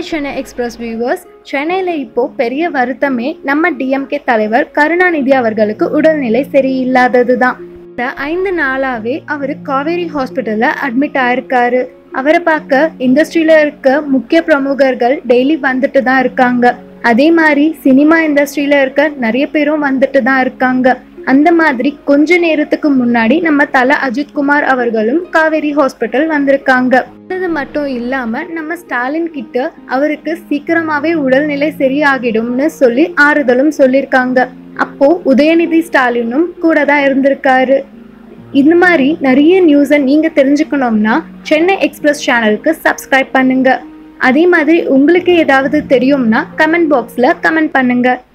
hi Chennai express viewers சென்னையில் இப்போ பெரிய வருத்தமே நம்ம டிஎம்கே தலைவர் கருணாநிதி அவர்களுக்கு உடல்நிலை சரியில்லாதது தான் ஐந்து நாளாவே அவர் காவேரி ஹாஸ்பிட்டலில் அட்மிட் ஆயிருக்காரு அவரை பார்க்க இண்டஸ்ட்ரியில் இருக்க முக்கிய பிரமுகர்கள் டெய்லி வந்துட்டு தான் இருக்காங்க அதே மாதிரி சினிமா இண்டஸ்ட்ரியில் இருக்க நிறைய பேரும் வந்துட்டு தான் இருக்காங்க அந்த மாதிரி கொஞ்ச நேரத்துக்கு முன்னாடி நம்ம தல அஜித்குமார் அவர்களும் காவேரி ஹாஸ்பிட்டல் வந்திருக்காங்க அது மட்டும் இல்லாம நம்ம ஸ்டாலின் கிட்ட அவருக்கு சீக்கிரமாவே உடல்நிலை சரியாகிடும்னு சொல்லி ஆறுதலும் சொல்லியிருக்காங்க அப்போ உதயநிதி ஸ்டாலினும் கூட தான் இருந்திருக்காரு இந்த மாதிரி நிறைய நியூஸை நீங்க தெரிஞ்சுக்கணும்னா சென்னை எக்ஸ்பிரஸ் சேனலுக்கு சப்ஸ்கிரைப் பண்ணுங்க அதே மாதிரி உங்களுக்கு ஏதாவது தெரியும்னா கமெண்ட் பாக்ஸ்ல கமெண்ட் பண்ணுங்க